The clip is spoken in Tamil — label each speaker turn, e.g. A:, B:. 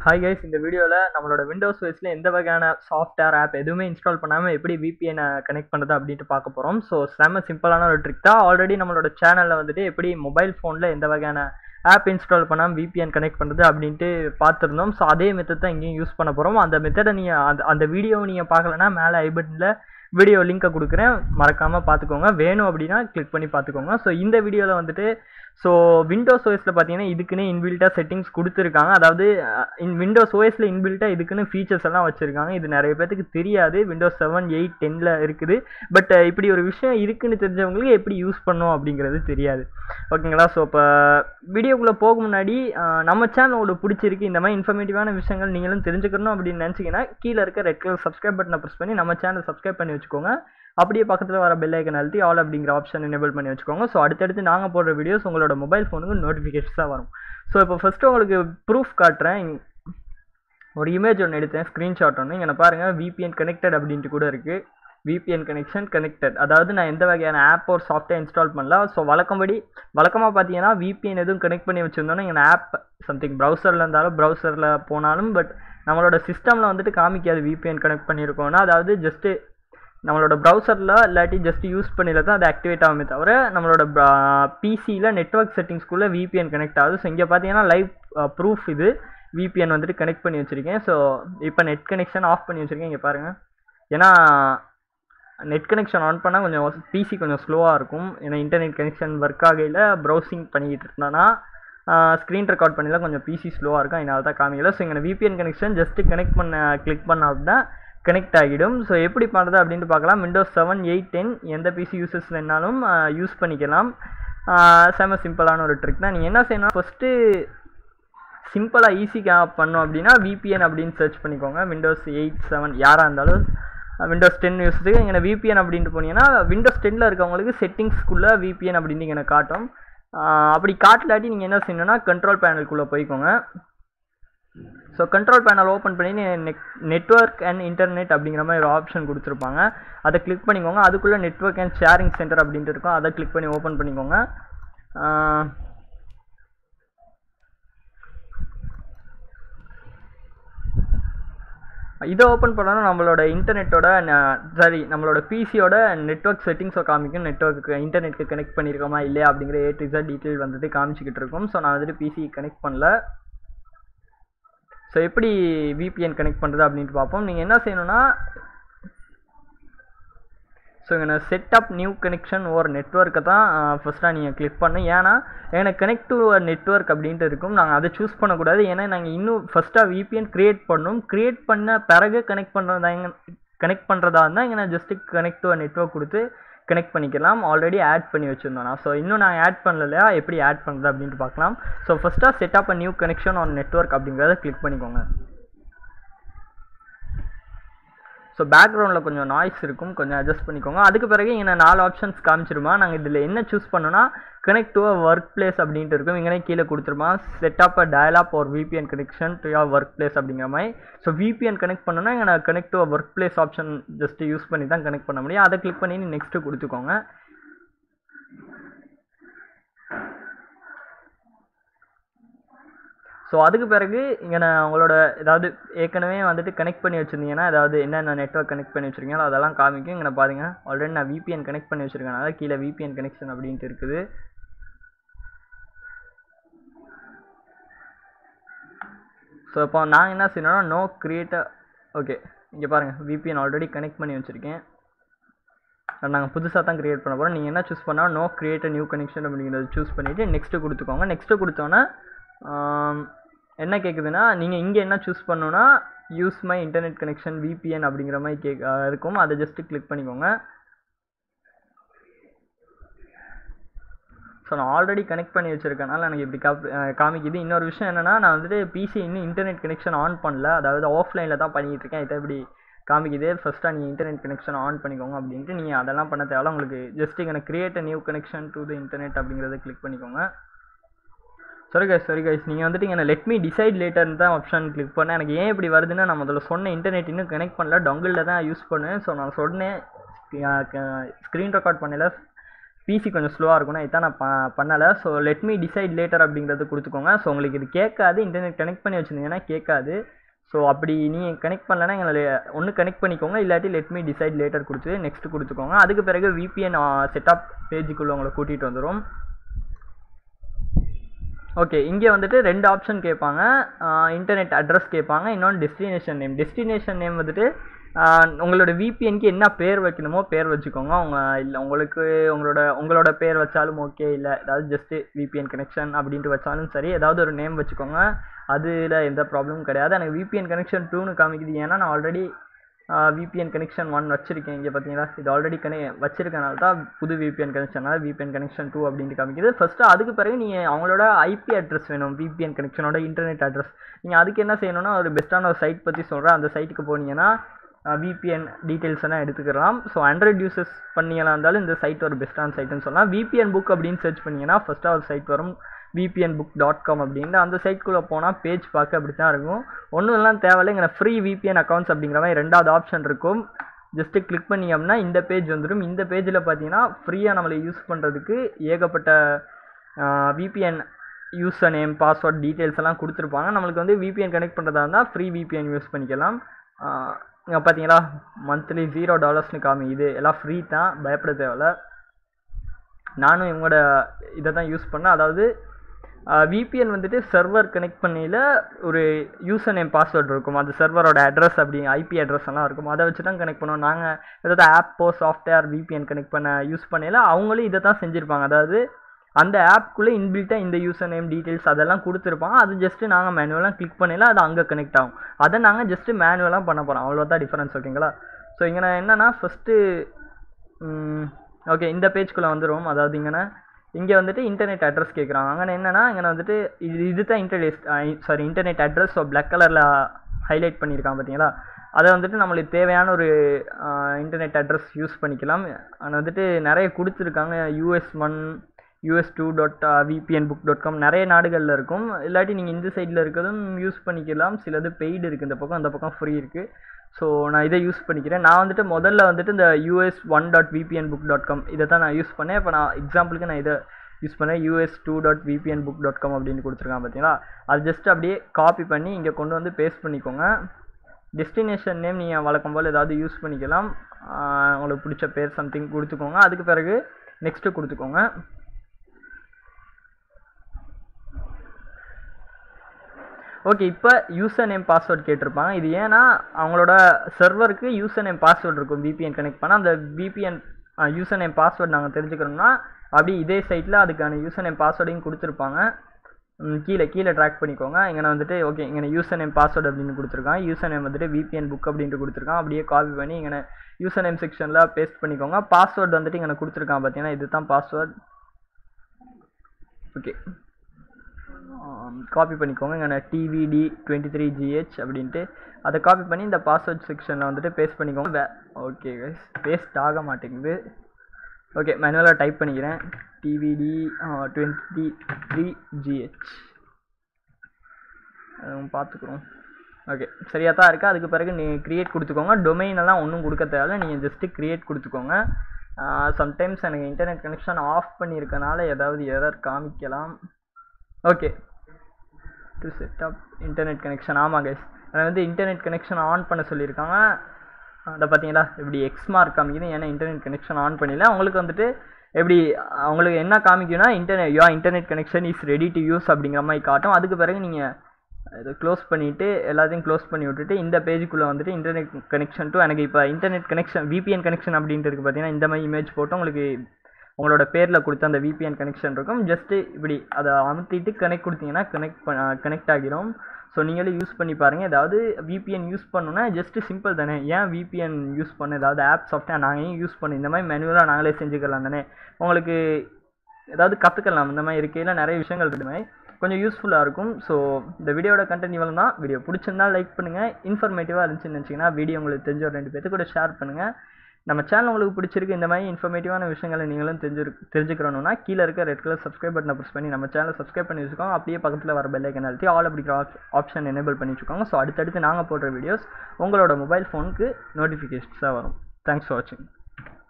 A: ஹாய் கைஸ் இந்த வீடியோவில் நம்மளோட விண்டோஸ் வைஸில் எந்த வகையான சாஃப்ட்வேர் ஆப் எதுவுமே இன்ஸ்டால் பண்ணாமல் எப்படி VPN கனெக்ட் பண்ணுறது அப்படின்ட்டு பார்க்க போகிறோம் ஸோ செம்ம சிம்பிளான ஒரு ட்ரிக் தான் ஆல்ரெடி நம்மளோட சேனலில் வந்துட்டு எப்படி மொபைல் ஃபோனில் எந்த வகையான ஆப் இன்ஸ்டால் பண்ணாமல் VPN கனெக்ட் பண்ணுறது அப்படின்ட்டு பார்த்துருந்தோம் ஸோ அதே மெத்தட் தான் இங்கேயும் யூஸ் பண்ண போகிறோம் அந்த மெத்தடை நீங்கள் அந்த அந்த வீடியோவை நீங்கள் பார்க்கலன்னா மேலே ஐ பட்டனில் வீடியோ லிங்கை கொடுக்குறேன் மறக்காமல் பார்த்துக்கோங்க வேணும் அப்படின்னா கிளிக் பண்ணி பார்த்துக்கோங்க ஸோ இந்த வீடியோவில் வந்துட்டு ஸோ விண்டோஸ் ஓஎஸில் பார்த்தீங்கன்னா இதுக்குன்னு இன்பில்ட்டாக செட்டிங்ஸ் கொடுத்துருக்காங்க அதாவது இன் விண்டோஸ் ஓஎஸில் இன்பில்ட்டாக இதுக்குன்னு ஃபீச்சர்ஸ் எல்லாம் வச்சுருக்காங்க இது நிறைய பேத்துக்கு தெரியாது விண்டோஸ் செவன் எயிட் டென்னில் இருக்குது பட் இப்படி ஒரு விஷயம் இருக்குன்னு தெரிஞ்சவங்களுக்கு எப்படி யூஸ் பண்ணோம் அப்படிங்கிறது தெரியாது ஓகேங்களா ஸோ இப்போ வீடியோக்குள்ளே போக முன்னாடி அஹ், நம்ம சேனல் உங்களுக்கு பிடிச்சிருக்கு இந்த மாதிரி இன்ஃபர்மேட்டிவான விஷயங்கள் நீங்களும் தெரிஞ்சுக்கணும் அப்படின்னு நினச்சிங்கன்னா கீழே இருக்க ரெட் கலர் சப்ஸ்கிரைப் பட்டனை ப்ரெஸ் பண்ணி நம்ம சேனல் சப்ஸ்கிரைப் பண்ணி வச்சுக்கோங்க அப்படியே பக்கத்தில் வர பெல் ஐக்கன் அழுத்தி ஆல் அப்படிங்கிற ஆப்ஷன் எனேபிள் பண்ணி வச்சுக்கோங்க ஸோ அடுத்தடுத்து நாங்கள் போடுற வீடியோஸ் உங்களோட மொபைல் ஃபோனுக்கு நோட்டிஃபிகேஷன்ஸாக வரும் ஸோ இப்போ ஃபஸ்ட்டு உங்களுக்கு ப்ரூஃப் காட்டுறேன் இங்க ஒரு இமேஜ் ஒன்று எடுத்தேன் ஸ்க்ரீன்ஷாட் ஒன்று இங்கே பாருங்கள் VPN கனெக்டட் அப்படின்ட்டு கூட இருக்குது VPN கனெக்ஷன் கனெக்டட் அதாவது நான் எந்த வகையான ஆப் ஒரு சாஃப்ட்வேர் இன்ஸ்டால் பண்ணல ஸோ வழக்கம்படி வழக்கமாக பார்த்தீங்கன்னா VPN எதுவும் கனெக்ட் பண்ணி வச்சுருந்தோன்னா இங்கே ஆப் சம்திங் ப்ரௌசரில் இருந்தாலும் ப்ரௌசரில் போனாலும் பட் நம்மளோட சிஸ்டமில் வந்துட்டு காமிக்காது VPN கனெக்ட் பண்ணியிருக்கோம்னா அதாவது ஜஸ்ட்டு நம்மளோட ப்ரௌசரில் இல்லாட்டி ஜஸ்ட் யூஸ் பண்ணில தான் அது ஆக்டிவேட் ஆகுமே தவிர நம்மளோட பிசியில் நெட்ஒர்க் செட்டிங்ஸ்குள்ளே VPN கனெக்ட் ஆகுது ஸோ இங்கே பார்த்தீங்கன்னா லைவ் ப்ரூஃப் இது VPN வந்துட்டு கனெக்ட் பண்ணி வச்சுருக்கேன் ஸோ இப்போ நெட் கனெக்ஷன் ஆஃப் பண்ணி வச்சுருக்கேன் இங்கே பாருங்கள் ஏன்னா நெட் கனெக்ஷன் ஆன் பண்ணால் கொஞ்சம் பிசி கொஞ்சம் ஸ்லோவாக இருக்கும் ஏன்னா இன்டர்நெட் கனெக்ஷன் ஒர்க் ஆகையில் ப்ரௌசிங் பண்ணிக்கிட்டு இருந்தேன்னா ஸ்க்ரீன் ரெக்கார்ட் பண்ணல கொஞ்சம் பிசி ஸ்லோவாக இருக்கும் அதனால தான் காமிக்கல ஸோ இங்கே VPN கனெக்ஷன் ஜஸ்ட் கனெக்ட் பண்ண கிளிக் பண்ண அப்படின்னா கனெக்ட் ஆகிடும் ஸோ எப்படி பண்ணுறது அப்படின்ட்டு பார்க்கலாம் விண்டோஸ் செவன் எயிட் டென் எந்த பிசி யூசஸ் வேணாலும் யூஸ் பண்ணிக்கலாம் ஆஹ் செம சிம்பிளான ஒரு ட்ரிக் தான் நீங்கள் என்ன செய்யணும் ஃபஸ்ட்டு சிம்பிளாக ஈஸிக்காக பண்ணோம் அப்படின்னா VPN அப்படின்னு சர்ச் பண்ணிக்கோங்க விண்டோஸ் எயிட் செவன் யாராக இருந்தாலும் விண்டோஸ் டென் யூஸுக்கு இங்கே VPN அப்படின்ட்டு போனீங்கன்னா விண்டோஸ் டென்னில் இருக்கவங்களுக்கு செட்டிங்ஸ்க்குள்ளே VPN அப்படின்னு இங்கே காட்டும் ஆஹ் அப்படி காட்டலாட்டி நீங்கள் என்ன செய்யணும்னா கண்ட்ரோல் பேனலுக்குள்ளே போய்க்கோங்க ஸோ கண்ட்ரோல் பேனல் ஓப்பன் பண்ணி நெட் நெட்ஒர்க் அண்ட் இன்டர்நெட் அப்படிங்கிற மாதிரி ஒரு ஆப்ஷன் கொடுத்துருப்பாங்க அதை கிளிக் பண்ணிக்கோங்க அதுக்குள்ளே நெட்ஒர்க் அண்ட் ஷேரிங் சென்டர் அப்படின்ட்டு இருக்கும் அதை கிளிக் பண்ணி ஓப்பன் பண்ணிக்கோங்க ஆஹ் இதை ஓப்பன் பண்ணோன்னா நம்மளோட இன்டர்நெட்டோட சாரி நம்மளோட பிசியோட நெட்ஒர்க் செட்டிங்ஸை காமிக்கும் நெட்ஒர்க்கு இன்டர்நெட்டுக்கு கனெக்ட் பண்ணியிருக்கோமா இல்லையா அப்படிங்கிற ஏ டு Z டீட்டெயில் வந்துட்டு காமிச்சிக்கிட்டு இருக்கும் ஸோ நான் வந்துட்டு பிசி கனெக்ட் பண்ணல ஸோ எப்படி VPN கனெக்ட் பண்ணுறது அப்படின்ட்டு பார்ப்போம் நீங்கள் என்ன செய்யணும்னா ஸோ இங்கே set up new connection or நெட்ஒர்க்கை தான் ஃபஸ்ட்டாக நீங்கள் கிளிக் பண்ணணும் ஏன்னா எனக்கு கனெக்ட் டு நெட்ஒர்க் அப்படின்ட்டு இருக்கும் நாங்கள் அதை சூஸ் பண்ணக்கூடாது ஏன்னா நாங்கள் இன்னும் ஃபஸ்ட்டாக VPN க்ரியேட் பண்ணணும் க்ரியேட் பண்ண பிறகு கனெக்ட் பண்ணுறதா எங்க கனெக்ட் பண்ணுறதா இருந்தால் இங்கே நான் ஜஸ்ட்டு கனெக்ட் டு நெட்ஒர்க் கொடுத்து கனெக்ட் பண்ணிக்கலாம் ஆல்ரெடி ஆட் பண்ணி வச்சுருந்தோம் நான் ஸோ இன்னும் நான் ஆட் பண்ணலையா எப்படி ஆட் பண்ணுறது அப்படின்ட்டு பார்க்கலாம் ஸோ ஃபஸ்ட்டாக set up a new connection on network அப்படிங்கிறத கிளிக் பண்ணிக்கோங்க ஸோ பேக்ரவுண்டில் கொஞ்சம் நாய்ஸ் இருக்கும் கொஞ்சம் அட்ஜஸ்ட் பண்ணிக்கோங்க அதுக்கு பிறகு இங்கே நாலு ஆப்ஷன்ஸ் காமிச்சிருமா நாங்கள் இதில் என்ன சூஸ் பண்ணோன்னா connect to a workplace அப்படின்ட்டு இருக்கும் இங்கே கீழே கொடுத்துருமா செட் அப் அ டயலாப் ஒரு VPN connection to your work place அப்படிங்கிற மாதிரி ஸோ VPN கனெக்ட் பண்ணோன்னா இங்கே நான் connect to work place option just use பண்ணி தான் கனெக்ட் பண்ண முடியும் அதை கிளிக் பண்ணி நெக்ஸ்ட்டு கொடுத்துக்கோங்க ஸோ அதுக்கு பிறகு இங்கே நான் உங்களோட ஏதாவது ஏற்கனவே வந்துட்டு கனெக்ட் பண்ணி வச்சுருந்தீங்கன்னா ஏதாவது என்னென்ன நெட்ஒர்க் கனெக்ட் பண்ணி வச்சுருக்கீங்களோ அதெல்லாம் காமிக்கும் இங்கே பாருங்க ஆல்ரெடி நான் VPN கனெக்ட் பண்ணி வச்சுருக்கேன் கீழே VPN கனெக்ஷன் அப்படின்ட்டு இருக்குது ஸோ இப்போ நான் என்ன செய்யணும்னா நோ கிரியேட்ட ஓகே இங்கே பாருங்கள் VPN ஆல்ரெடி கனெக்ட் பண்ணி வச்சுருக்கேன் நாங்கள் புதுசாக தான் க்ரியேட் பண்ண போகிறோம் நீங்கள் என்ன சூஸ் பண்ணால் நோ கிரியேட் நியூ கனெக்ஷன் அப்படிங்கிறத சூஸ் பண்ணிவிட்டு நெக்ஸ்ட்டு கொடுத்துக்கோங்க நெக்ஸ்ட்டு கொடுத்தோன்னே ஆம், என்ன கேட்குதுன்னா நீங்கள் இங்கே என்ன சூஸ் பண்ணணும்னா use my internet connection VPN அப்படிங்கிற மாதிரி கேக் ஆ, இருக்கும் அதை ஜஸ்ட்டு கிளிக் பண்ணிக்கோங்க ஸோ நான் ஆல்ரெடி கனெக்ட் பண்ணி வச்சுருக்கனால எனக்கு இப்படி காப்பி ஆ, காமிக்குது இன்னொரு விஷயம் என்னென்னா நான் வந்துட்டு பிசி இன்னும் இன்டர்நெட் கனெக்ஷன் ஆன் பண்ணல அதாவது ஆஃப்லைனில் தான் பண்ணிக்கிட்டு இருக்கேன் இதை இப்படி காமிக்குது ஃபஸ்ட்டாக நீங்கள் இன்டர்நெட் கனெக்ஷன் ஆன் பண்ணிக்கோங்க அப்படின்ட்டு நீங்கள் அதெல்லாம் பண்ண தேவையில்ல உங்களுக்கு ஜஸ்ட் இங்கே create new connection to the internet அப்படிங்கிறத கிளிக் பண்ணிக்கோங்க சரி கைஸ் சரி கைஸ் நீங்கள் வந்துட்டு இங்கே லெட் மீ டிசைட் லேட்டர்னு தான் ஆப்ஷன் கிளிக் பண்ணேன் எனக்கு ஏன் இப்படி வருதுன்னா நான் முதல்ல சொன்ன இன்டர்நெட் இன்னும் கனெக்ட் பண்ணல டொங்கிளில் தான் யூஸ் பண்ணேன் ஸோ நான் சொன்னேன் ஸ்க்ரீன் ரெக்கார்ட் பண்ணல பிசி கொஞ்சம் ஸ்லோவாக இருக்கும்னா இதான் நான் ப பண்ணலை so let me decide later அப்படிங்கிறது கொடுத்துக்கோங்க ஸோ உங்களுக்கு இது கேட்காது இன்டர்நெட் கனெக்ட் பண்ணி வச்சுருந்தீங்கன்னா கேட்காது ஸோ அப்படி நீங்கள் கனெக்ட் பண்ணலன்னா எங்களை ஒன்று கனெக்ட் பண்ணிக்கோங்க இல்லாட்டி லெட் மீ டிசைட் லேட்டர் கொடுத்து நெக்ஸ்ட் கொடுத்துக்கோங்க அதுக்கு பிறகு விபிஎன் செட்டப் பேஜுக்குள்ளே உங்களை கூட்டிகிட்டு வந்துடும் ஓகே இங்கே வந்துட்டு ரெண்டு ஆப்ஷன் கேட்பாங்க இன்டர்நெட் அட்ரஸ் கேட்பாங்க இன்னொன்று டெஸ்டினேஷன் நேம் டெஸ்டினேஷன் நேம் வந்துட்டு ஆஹ் உங்களோட விபிஎன்க்கு என்ன பேர் வைக்கணுமோ பேர் வச்சுக்கோங்க உங்க இல்லை உங்களுக்கு உங்களோட உங்களோட பேர் வச்சாலும் ஓகே இல்லை ஏதாவது ஜஸ்ட்டு விபிஎன் கனெக்ஷன் அப்படின்ட்டு வச்சாலும் சரி ஏதாவது ஒரு நேம் வச்சுக்கோங்க அதில் எந்த ப்ராப்ளமும் கிடையாது எனக்கு விபிஎன் கனெக்ஷன் டூன்னு காமிக்குது ஏன்னா நான் ஆல்ரெடி விபிஎன் கனெக்ஷன் ஒன் வச்சிருக்கேன் இங்கே பார்த்தீங்களா இது ஆல்ரெடி கனெ வச்சிருக்கனால தான் புது விபிஎன் கனெக்ஷனால விபிஎன் கனெக்ஷன் டூ அப்படின்ட்டு காமிக்குது ஃபஸ்ட்டு அதுக்கு பிறகு நீங்கள் அவங்களோட ஐபி அட்ரஸ் வேணும் விபிஎன் கனெக்ஷனோட இன்டர்நெட் அட்ரஸ் நீங்கள் அதுக்கு என்ன செய்யணும்னா ஒரு பெஸ்ட்டான ஒரு சைட் பற்றி சொல்கிறேன் அந்த சைட்டுக்கு போனீங்கன்னா விபிஎன் டீட்டெயில்ஸ் எல்லாம் எடுத்துக்கலாம் ஸோ ஆண்ட்ராய்ட் யூசஸ் பண்ணீங்களா இருந்தாலும் இந்த சைட் ஒரு பெஸ்ட்டான சைட்டுன்னு சொல்லலாம் விபிஎன் புக் அப்படின்னு சர்ச் பண்ணீங்கன்னா ஃபஸ்ட்டாக ஒரு சைட் வரும் விபிஎன் புக் டாட் காம் அப்படின்ட்டு அந்த சைட்குள்ளே போனால் பேஜ் பார்க்க அப்படி தான் இருக்கும் ஒன்றும் எல்லாம் தேவையில்லை இங்கே ஃப்ரீ விபிஎன் அக்கௌண்ட்ஸ் அப்படிங்கிற மாதிரி ரெண்டாவது ஆப்ஷன் இருக்கும் ஜஸ்ட்டு கிளிக் பண்ணி அப்படின்னா இந்த பேஜ் வந்துடும் இந்த பேஜில் பார்த்தீங்கன்னா ஃப்ரீயாக நம்மளை யூஸ் பண்ணுறதுக்கு ஏகப்பட்ட VPN user name password details எல்லாம் கொடுத்துருப்பாங்க நம்மளுக்கு வந்து விபிஎன் கனெக்ட் பண்ணுறதா இருந்தால் ஃப்ரீ விபிஎன் யூஸ் பண்ணிக்கலாம் இங்கே பார்த்தீங்களா மந்த்லி ஜீரோ டாலர்ஸ்னு காமி இது எல்லாம் ஃப்ரீ தான் பயப்பட தேவையில்ல நானும் இவங்களோட இதை தான் யூஸ் பண்ணேன் அதாவது விபிஎன் வந்துட்டு சர்வர் கனெக்ட் பண்ணையில் ஒரு யூசர் நேம் பாஸ்வேர்டு இருக்கும் அந்த சர்வரோட அட்ரஸ் அப்படி ஐபி அட்ரஸ் எல்லாம் இருக்கும் அதை வச்சு தான் கனெக்ட் பண்ணுவோம் நாங்கள் ஏதாவது ஆப்போ சாஃப்ட்வேர் விபிஎன் கனெக்ட் பண்ண யூஸ் பண்ணையில் அவங்களும் இதை தான் செஞ்சுருப்பாங்க அதாவது அந்த ஆப்குள்ளே இன்பில்ட்டாக இந்த யூசர் நேம் டீட்டெயில்ஸ் அதெல்லாம் கொடுத்துருப்பாங்க அது ஜஸ்ட்டு நாங்கள் மேனுவலாக கிளிக் பண்ணல அது அங்கே கனெக்ட் ஆகும் அதை நாங்கள் ஜஸ்ட்டு மேனுவலாக பண்ண போகிறோம் அவ்வளோதான் டிஃபரன்ஸ் ஓகேங்களா ஸோ இங்கே நான் என்னென்னா ஃபஸ்ட்டு ஓகே இந்த பேஜ்குள்ளே வந்துடும் அதாவது இங்கே இங்கே வந்துட்டு இன்டர்நெட் அட்ரஸ் கேட்குறாங்க அங்கே என்னென்னா இங்கே வந்துட்டு இது இது தான் internet sorry internet address so black கலரில் ஹைலைட் பண்ணியிருக்காங்க பார்த்தீங்களா அதை வந்துட்டு நம்மளுக்கு தேவையான ஒரு இன்டர்நெட் அட்ரஸ் யூஸ் பண்ணிக்கலாம் அதில் வந்துட்டு நிறைய கொடுத்துருக்காங்க US one US two dot VPN book dot com நிறைய நாடுகளில் இருக்கும் இல்லாட்டி நீங்கள் இந்த சைடில் இருக்கிறதும் யூஸ் பண்ணிக்கலாம் சிலது பெய்டு இருக்குது இந்த பக்கம் அந்த பக்கம் ஃப்ரீ இருக்குது ஸோ நான் இதை யூஸ் பண்ணிக்கிறேன் நான் வந்துட்டு முதல்ல வந்துட்டு இந்த US one dot VPN book dot com இதை தான் நான் யூஸ் பண்ணேன் இப்போ நான் எக்ஸாம்பிளுக்கு நான் இதை யூஸ் பண்ணேன் US two dot VPN book dot com அப்படின்னு கொடுத்துருக்கான் பார்த்தீங்களா அது ஜஸ்ட் அப்படியே காப்பி பண்ணி இங்கே கொண்டு வந்து பேஸ்ட் பண்ணிக்கோங்க டெஸ்டினேஷன் நேம் நீங்கள் வழக்கம் போல் ஏதாவது யூஸ் பண்ணிக்கலாம் உங்களுக்கு பிடிச்ச பேர் சம்திங் கொடுத்துக்கோங்க அதுக்கு பிறகு நெக்ஸ்ட்டு கொடுத்துக்கோங்க ஓகே இப்போ யூசர் நேம் பாஸ்வேர்ட் கேட்டிருப்பாங்க இது ஏன்னா அவங்களோட சர்வருக்கு யூசர் நேம் பாஸ்வேர்டு இருக்கும் விபிஎன் கனெக்ட் பண்ணால் அந்த விபிஎன் யூசர் நேம் பாஸ்வேர்டு நாங்கள் தெரிஞ்சுக்கணும்னா அப்படி இதே சைட்டில் அதுக்கான யூசர் நேம் பாஸ்வேர்டையும் கொடுத்துருப்பாங்க கீழே கீழே ட்ராக் பண்ணிக்கோங்க இங்கே வந்துட்டு ஓகே இங்கே யூசர் நேம் பாஸ்வேர்டு அப்படின்னு கொடுத்துருக்கான் யூசர் நேம் வந்துட்டு விபிஎன் புக் அப்படின்ட்டு கொடுத்துருக்கான் அப்படியே காப்பி பண்ணி இங்கே யூசர் நேம் செக்ஷனில் பேஸ்ட் பண்ணிக்கோங்க பாஸ்வேர்டு வந்துட்டு இங்கே கொடுத்துருக்கான் பார்த்தீங்கன்னா இது தான் பாஸ்வேர்ட் ஓகே காப்பி பண்ணிக்கோங்க இங்கே டிவிடி டுவெண்ட்டி த்ரீ ஜிஹெச் அப்படின்ட்டு அதை காப்பி பண்ணி இந்த பாஸ்வேர்ட் செக்ஷனில் வந்துட்டு பேஸ்ட் பண்ணிக்கோங்க ஓகே கைஸ் பேஸ்ட் ஆக மாட்டேங்குது ஓகே மேனுவலாக டைப் பண்ணிக்கிறேன் டிவிடி டுவெண்ட்டி த்ரீ ஜிஹெச் பார்த்துக்குறோம் ஓகே சரியாக தான் இருக்குது அதுக்கு பிறகு நீ க்ரியேட் கொடுத்துக்கோங்க டொமைன் எல்லாம் ஒன்றும் கொடுக்க தேவையில்ல நீங்கள் ஜஸ்ட்டு க்ரியேட் கொடுத்துக்கோங்க சம்டைம்ஸ் எனக்கு இன்டர்நெட் கனெக்ஷன் ஆஃப் பண்ணியிருக்கனால ஏதாவது எரர் காமிக்கலாம் okay to set up internet connection ஆமாம் கைஸ் அதை வந்து இன்டர்நெட் கனெக்ஷன் ஆன் பண்ண சொல்லியிருக்காங்க அதை பார்த்தீங்களா இப்படி எக்ஸ் மார்க் காமிக்குது ஏன்னா இன்டர்நெட் கனெக்ஷன் ஆன் பண்ணல அவங்களுக்கு வந்துட்டு எப்படி அவங்களுக்கு என்ன காமிக்கும்னா இன்டர்நெட் யோ internet connection is ready to use அப்படிங்கிற மாதிரி காட்டும் அதுக்கு பிறகு நீங்கள் இதை க்ளோஸ் பண்ணிவிட்டு எல்லாத்தையும் க்ளோஸ் பண்ணி விட்டுட்டு இந்த பேஜுக்குள்ளே வந்துட்டு இன்டர்நெட் கனெக்ஷன் டு எனக்கு இப்போ இன்டர்நெட் கனெக்ஷன் விபிஎன் கனெக்ஷன் அப்படின்ட்டு இருக்குது பார்த்தீங்கன்னா இந்த மாதிரி இமேஜ் போட்டு உங்களுக்கு உங்களோட பேரில் கொடுத்த அந்த விபிஎன் கனெக்ஷன் இருக்கும் ஜஸ்ட்டு இப்படி அதை அமுத்திட்டு கனெக்ட் கொடுத்தீங்கன்னா கனெக்ட் கனெக்ட் ஆகிடும் ஸோ நீங்களே யூஸ் பண்ணி பாருங்கள் ஏதாவது விபிஎன் யூஸ் பண்ணணுன்னா ஜஸ்ட்டு சிம்பிள் தானே ஏன் விபிஎன் யூஸ் பண்ண ஏதாவது ஆப் சாஃப்ட்வேர் நாங்கள் ஏன் யூஸ் பண்ணி இந்த மாதிரி மெனுவலாக நாங்களே செஞ்சுக்கலாம் தானே உங்களுக்கு ஏதாவது கற்றுக்கலாம் இந்த மாதிரி இருக்கையில் நிறைய விஷயங்கள் இருக்குமே கொஞ்சம் யூஸ்ஃபுல்லாக இருக்கும் ஸோ இந்த வீடியோட கண்டென்ட் இவ்வளோ தான் வீடியோ பிடிச்சிருந்தா லைக் பண்ணுங்கள் இன்ஃபர்மேட்டிவாக இருந்துச்சுன்னு நினச்சிங்கன்னா வீடியோ உங்களுக்கு தெரிஞ்ச ஒரு ரெண்டு பேர்த்து கூட ஷேர் பண்ணுங்கள் நம்ம சேனல் உங்களுக்கு பிடிச்சிருக்கு இந்த மாதிரி இன்ஃபர்மேட்டிவான விஷயங்களை நீங்களும் தெரிஞ்சு தெரிஞ்சுக்கணும்னா கீழே இருக்க ரெட் கலர் சப்ஸ்கிரைப் பட்டனை ப்ரெஸ் பண்ணி நம்ம சேனலை சப்ஸ்கிரைப் பண்ணி வச்சுக்கோங்க அப்படியே பக்கத்தில் வர பெல் ஐக்கன் அழுத்தி ஆல் அப்படிங்கிற ஆப்ஷன் எனேபிள் பண்ணி வச்சுக்கோங்க ஸோ அடுத்தடுத்து நாங்கள் போடுற வீடியோஸ் உங்களோட மொபைல் ஃபோனுக்கு நோட்டிஃபிகேஷன்ஸாக வரும் தேங்க்ஸ் ஃபார் வாட்சிங்